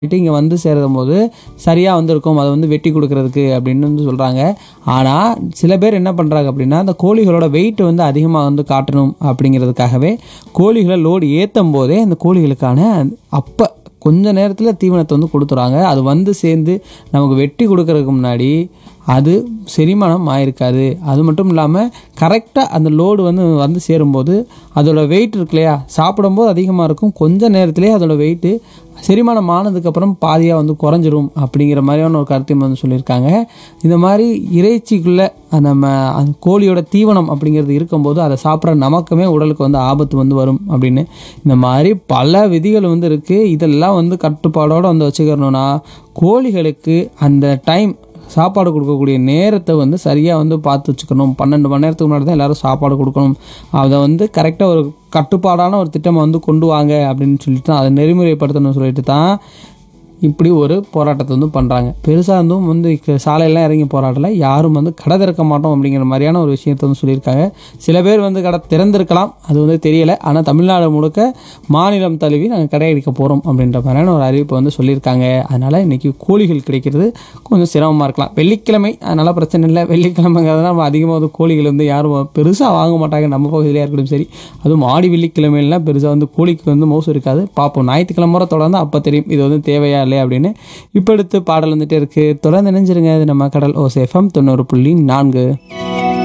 இங்கே வந்து சேரும் போது சரியாக வந்திருக்கும் அதை வந்து வெட்டி கொடுக்கறதுக்கு அப்படின்னு வந்து சொல்கிறாங்க ஆனால் சில பேர் என்ன பண்ணுறாங்க அப்படின்னா அந்த கோழிகளோட வெயிட் வந்து அதிகமாக வந்து காட்டணும் அப்படிங்கிறதுக்காகவே கோழிகளை லோடு ஏற்றும் போதே அந்த கோழிகளுக்கான அப்போ கொஞ்ச நேரத்தில் தீவனத்தை வந்து கொடுத்துறாங்க அது வந்து சேர்ந்து நமக்கு வெட்டி கொடுக்கறதுக்கு முன்னாடி அது செரிமானம் ஆயிருக்காது அது மட்டும் இல்லாமல் கரெக்டாக அந்த லோடு வந்து வந்து சேரும்போது அதோட வெயிட் இருக்கு இல்லையா சாப்பிடும்போது அதிகமாக இருக்கும் கொஞ்ச நேரத்திலே அதோட வெயிட்டு செரிமானம் ஆனதுக்கப்புறம் பாதியாக வந்து குறைஞ்சிரும் அப்படிங்கிற மாதிரியான ஒரு கருத்தையும் வந்து சொல்லியிருக்காங்க இந்த மாதிரி இறைச்சிக்குள்ளே நம்ம அந்த கோழியோட தீவனம் அப்படிங்கிறது இருக்கும்போது அதை சாப்பிட்ற நமக்குமே உடலுக்கு வந்து ஆபத்து வந்து வரும் அப்படின்னு இந்த மாதிரி பல விதிகள் வந்து இருக்குது இதெல்லாம் வந்து கட்டுப்பாடோடு வந்து வச்சுக்கிறணும்னா கோழிகளுக்கு அந்த டைம் சாப்பாடு கொடுக்கக்கூடிய நேரத்தை வந்து சரியாக வந்து பார்த்து வச்சுக்கணும் பன்னெண்டு மணி நேரத்துக்கு முன்னாடி தான் எல்லோரும் சாப்பாடு கொடுக்கணும் அதை வந்து கரெக்டாக ஒரு கட்டுப்பாடான ஒரு திட்டமை வந்து கொண்டு வாங்க அப்படின்னு சொல்லிட்டு தான் அதை நெறிமுறைப்படுத்தணும்னு சொல்லிட்டு தான் இப்படி ஒரு போராட்டத்தை வந்து பண்ணுறாங்க பெருசாக இருந்தும் வந்து இக்க- சாலையெல்லாம் இறங்கி போராடல யாரும் வந்து கடை திறக்க மாட்டோம் அப்படிங்கிற மாதிரியான ஒரு விஷயத்தை வந்து சொல்லியிருக்காங்க சில பேர் வந்து கடை திறந்திருக்கலாம் அது வந்து தெரியலை ஆனால் தமிழ்நாடு முழுக்க மாநிலம் தழுவி நாங்கள் கடை அடிக்க போகிறோம் அப்படின்ற மாதிரியான ஒரு அறிவிப்பை வந்து சொல்லியிருக்காங்க அதனால் இன்றைக்கி கோழிகள் கிடைக்கிறது கொஞ்சம் சிரமமாக இருக்கலாம் வெள்ளிக்கிழமை அதனால் பிரச்சனை இல்லை வெள்ளிக்கிழமைங்கிறதுனால நம்ம அதிகமாக வந்து கோழிகள் வந்து யாரும் பெருசாக வாங்க மாட்டாங்க நம்ம பகுதியிலே இருக்கட்டும் சரி அதுவும் ஆடி வெள்ளிக்கிழமையெல்லாம் பெருசாக வந்து கோழிக்கு வந்து மோசம் இருக்காது பார்ப்போம் ஞாயிற்றுக்கிழமை வரை தொடர்ந்து அப்போ தெரியும் இது வந்து தேவையா இல்லையா அப்படின்னு இப்போ எடுத்து பாடல் வந்துட்டே இருக்குது தொடர்ந்து நினைஞ்சிருங்க இது நம்ம கடல் ஓஸ் எஃப்எம் தொண்ணூறு புள்ளி நான்கு